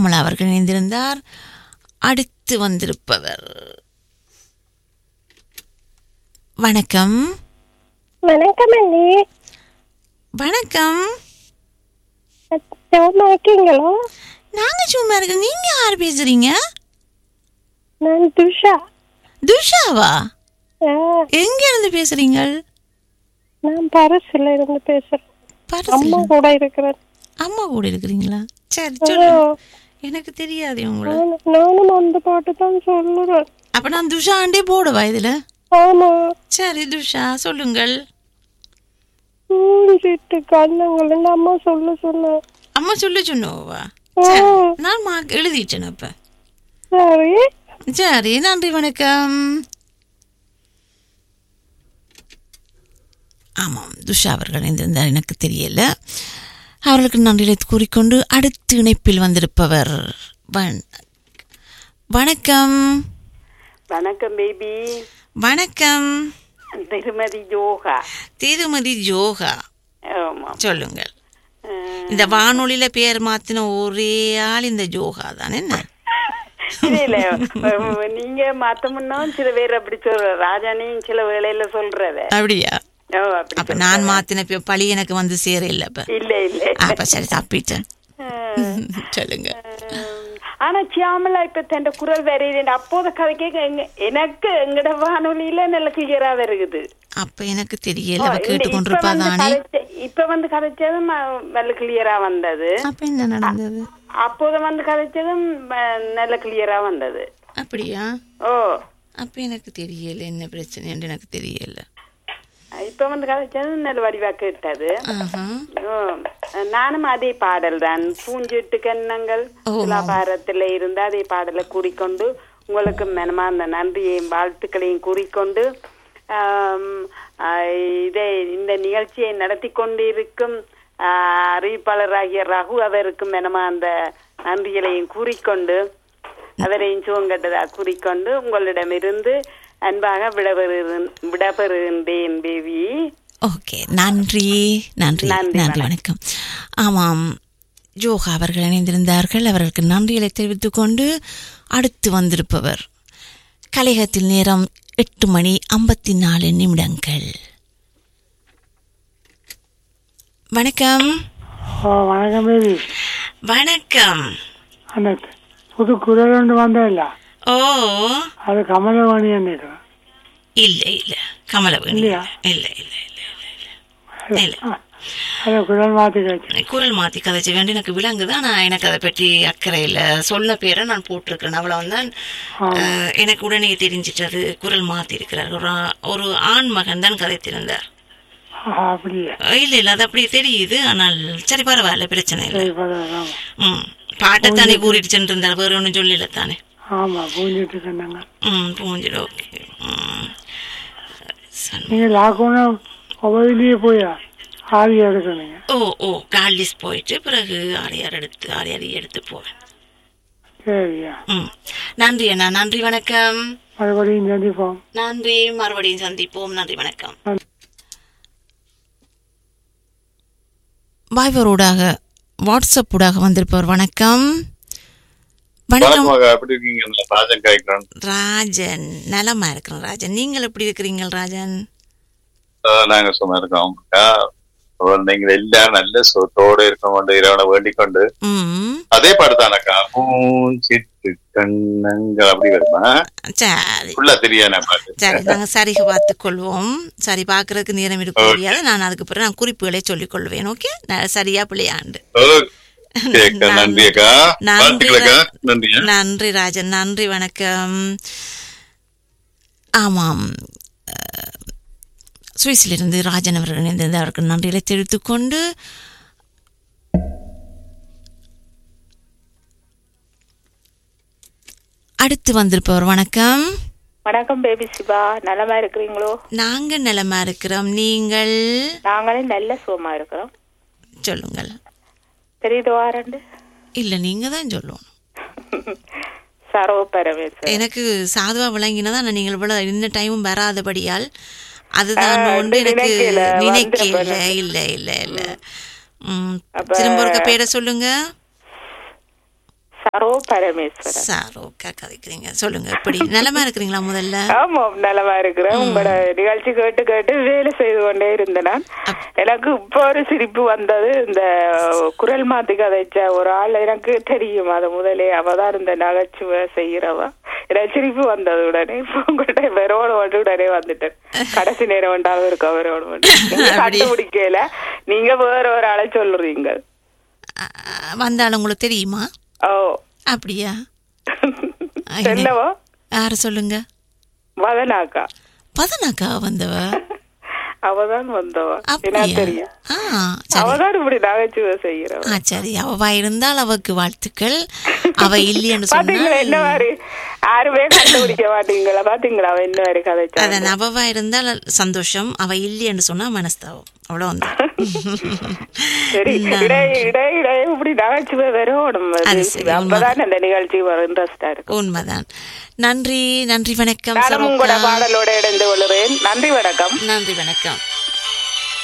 ஞானகுமலா அவர்கள் இணைந்திருந்தார் அடுத்து வந்திருப்பவர் வணக்கம் வணக்கம் அண்ணி வணக்கம் சோமா இருக்கீங்களோ நாங்க சும்மா இருக்க நீங்க யார் பேசுறீங்க நான் துஷா துஷாவா ஆ, எங்க இருந்து பேசுறீங்க நான் பரசுல இருந்து பேசுறேன் பரிசுல? அம்மா கூட இருக்கிறேன் அம்மா கூட இருக்கிறீங்களா சரி ஆ, சொல்லுங்க எனக்கு தெரியாது உங்களை நானும் நானும் அந்த பாட்டு தான் சொல்லுறேன் அப்ப நான் துஷாண்டே போடுவா இதுல ஆமா சரி துஷா சொல்லுங்கள் ஊழிட்டு கண்ணங்கள் அம்மா சொல்ல சொன்ன அம்மா சொல்லு சொன்னோவா ஆ, சரி, நான் மார்க் எழுதிட்டேன் அப்ப சரி சரி நன்றி வணக்கம் ஆமாம் துஷா அவர்கள் இணைந்திருந்தார் எனக்கு தெரியல அவர்களுக்கு நன்றிகளை கூறிக்கொண்டு அடுத்த இணைப்பில் வந்திருப்பவர் வண- வணக்கம் வணக்கம் பேபி வணக்கம் திருமதி யோகா திருமதி ஜோகா ஆமாம் சொல்லுங்கள் அஹ், இந்த வானொலியில பேர் மாத்தின ஒரே ஆள் இந்த ஜோகா தான் என்ன இல்ல இல்ல அஹ், நீங்க மாத்த முன்னும் சில பேர் அப்படி சொல்ற ராஜானையும் சில வேளையில சொல்றத அப்படியா ஓ அப்படி அப்ப நான் மாத்தின பே- பழி எனக்கு வந்து சேர இல்ல அப்ப இல்ல இல்ல அப்ப சரி தப்பிட்டேன் அஹ், சொல்லுங்க அஹ், ஆனா சியாமலா இப்ப தன் குரல் வரையுது அப்போத கதைக்கு எங்க- எனக்கு எங்கட வானொலியில நல்ல கிளியரா வருகுது அப்ப எனக்கு தெரியல ஓ, அவ இந்த- கேட்டுக்கொண்டிருப்பா இப்ப வந்து தானே கதைச்ச- இப்ப வந்து கதைச்சதும் அஹ், நல்ல கிளியரா வந்தது அப்ப என்ன நடந்தது அப்போது வந்து கதைச்சதும் அஹ், நல்ல கிளியரா வந்தது அப்படியா ஓ அப்ப எனக்கு தெரியல என்ன பிரச்சனை எனக்கு தெரியல இப்ப வந்து கதைச்சதும் நல்ல வடிவா கேட்டது ஆஹா. ஓ, நானும் அதே பாடல் தான் பூஞ்சிட்டு கண்ணங்கள் ஓ, துலாபாரத்துல இருந்து அதே பாடலை கூறிக்கொண்டு உங்களுக்கு மனமார்ந்த நன்றியையும் வாழ்த்துக்களையும் கூறிக்கொண்டு ஆம், ஆ, இதை இந்த நிகழ்ச்சியை நடத்தி கொண்டிருக்கும் ஆ, அறிவிப்பாளராகிய ரகு அவருக்கும் மனமார்ந்த நன்றிகளையும் கூறிக்கொண்டு அவரையும் சுவங்கட்டதா கூறிக்கொண்டு உங்களிடமிருந்து அன்பாக விடபெறு விடபெறுகின்றேன் பேபி ஓகே நன்றி நன்றி நன்றி, நன்றி வணக்கம் ஆமாம் ஜோகா அவர்கள் இணைந்திருந்தார்கள் அவர்களுக்கு நன்றிகளை தெரிவித்துக் கொண்டு அடுத்து வந்திருப்பவர் கலையகத்தில் நேரம் எட்டு மணி ஐம்பத்தி நாலு நிமிடங்கள் வணக்கம் ஓ வணக்கம் பேபி வணக்கம் அந்த புது குரல் ஒன்று வந்ததில்ல ஓ அது கமலவாணி அன்னைக்கு இல்ல இல்ல கமலவேணி இல்லையா? இல்ல இல்ல இல்ல இல்ல இல்ல அதை குரல் மாற்றி கேட்டு குரல் மாத்தி கதைச்ச வேண்டி எனக்கு விளங்குது ஆனா எனக்கு அதை பற்றி அக்கறை இல்லை சொன்ன பேரை நான் போட்டிருக்கிறேன் அவ்வளவு தான் எனக்கு உடனே தெரிஞ்சிட்டது குரல் மாத்தி இருக்கிறார் ஒரு ஆ- ஒரு ஆண் மகன் தான் கதைத்திருந்தார் அப்படியே அஹ் இல்ல இல்ல அது அப்படியே தெரியுது ஆனால் சரி பரவாயில்ல பிரச்சனை இல்லை சரி பரவாயில்ல ம் பாட்டைத்தானே கூறிட்டு சென்றிருந்தார் வேற ஒன்றும் சொல்லல தானே ஆமாம் பூஞ்சிட்டு கண்ணங்க ம் பூஞ்சிடு ஓகே ம் சரி. நீங்கள் லாக்டவுன் ஒவ்வொருலேயே போய் ஆதி எடுக்கணுங்க ஓ ஓ காலிஸ் போயிட்டு பிறகு ஆரியார் எடுத்து ஆரியாரி எடுத்து போவேன் சரியா ம் நன்றி அண்ணா நன்றி வணக்கம் மறுபடியும் சந்திப்போம் நன்றி மறுபடியும் சந்திப்போம் நன்றி வணக்கம் வாய்வரோடாக வாட்ஸ்அப் ஊடாக வந்திருப்பவர் வணக்கம் வணக்கம் வணக்கம் மகா எப்படி இருக்கீங்க நான் ராஜன் காய்க்கிறேன் ராஜன் நலமா இருக்கிறேன் ராஜன் நீங்கள் எப்படி இருக்கிறீங்க ராஜன் ஆஹ் நாங்க சும்மா இருக்கோம் அக்கா, அப்புறம் நீங்க எல்லாரும் நல்ல சுத்தோட இருக்க கொண்டு இறைவனை வேண்டிக் கொண்டு ம் அதே பாட்டு தானக்கா பூஞ்சிட்டு கண்ணங்கள் அப்படி வருமா சரி ஃபுல்லா தெரியாத பாட்டு சரி நாங்கள் சரிக பார்த்துக் கொள்வோம் சரி பார்க்கறதுக்கு நேரம் இருக்க முடியாது நான் அதுக்கு பிறகு நான் குறிப்புகளை சொல்லிக் கொள்வேன் ஓகே நான் சரியா பிள்ளையாண்டு ஓகே அக்கா, நன்றி அக்கா நன்றி வாழ்த்துக்கள் அக்கா ரா- நன்றி நன்றி ராஜன் நன்றி வணக்கம் ஆமாம் அஹ், சுவிஸிலிருந்து ராஜன் அவர்கள் இணைந்திருந்த அவருக்கு நன்றிகளை தெரிவித்துக் கொண்டு அடுத்து வந்திருப்பவர் வணக்கம் வணக்கம் பேபி சிவா நலமா இருக்கிறீங்களோ நாங்க நிலமா இருக்கிறோம் நீங்கள் நாங்களே நல்ல சுகமா இருக்கிறோம் சொல்லுங்கள் தெரியுது வாரண்டு இல்ல நீங்க தான் சொல்லணும் சரவ பரமேஸ்வரன் எனக்கு சாதுவா விளங்கினதா நான் நீங்கள் இவ்வளவு இந்த டைமும் வராதபடியால் அதுதான் ஆ, ஒன்று இன்னும் எனக்கு நினைக்கல, நினைக்கல வந்திருப்பேன். இல்ல இல்ல இல்ல ம், அப்ப- திரும்ப ஒரு பேரை சொல்லுங்க சரோ பரமேஸ்வரன் சாரோக்கா கதைக்கிறீங்க சொல்லுங்க எப்படி நலமா இருக்கிறீங்களா முதல்ல ஆமாம் நலமா இருக்கிறேன் உங்களோட நிகழ்ச்சி கேட்டு கேட்டு வேலை செய்து கொண்டே இருந்தேன் நான். எனக்கு இப்போ ஒரு சிரிப்பு வந்தது இந்த குரல் மாத்தி கதைச்ச ஒரு ஆள் எனக்கு தெரியும் அது முதலே அவதான் இந்த நகைச்சுவை செய்யறவ எனக்கு சிரிப்பு வந்தது உடனே இப்போ உங்கள்கிட்ட வெறோட வந்து உடனே வந்துட்டேன் கடைசி நேரம் வந்தாலும் இருக்க வெறோட வந்து நீங்க கண்டுபிடிக்கல நீங்க வேற ஒரு ஆளை சொல்றீங்க அஹ், வந்தாலும் உங்களுக்கு தெரியுமா ஓ அப்படியா சொல்லவோ யாரு சொல்லுங்க வதனாக்கா பதனாக்கா வந்தவ அவதான் வந்தவ என்ன அப்படியா தெரியும் ஆ சரி அவதான் இப்படி நகைச்சுவை செய்யறவ ஆ சரி அவ இருந்தால் அவக்கு வாழ்த்துக்கள் அவ இல்லைன்னு பாத்தீங்களா என்ன சொன்னா மாதிரி யாருமே கண்டுபிடிக்க மாட்டீங்களா பாத்தீங்களா அவ என்ன மாதிரி கதைச்சா அதன் அவவா இருந்தால் சந்தோஷம் அவ இல்லைன்னு சொன்னா மனஸ்தாபம் அவ்வளவுதான் சரி இடை இடை இடை இப்படி நகைச்சுவை வரணும் அது சரி, அப்பதான் அந்த நிகழ்ச்சி இன்ட்ரெஸ்டா இருக்கும் உண்மைதான் நன்றி நன்றி வணக்கம் நானும் உங்களோட சரோக்கா. பாடலோட இணைந்து கொள்கிறேன் நன்றி வணக்கம் நன்றி வணக்கம்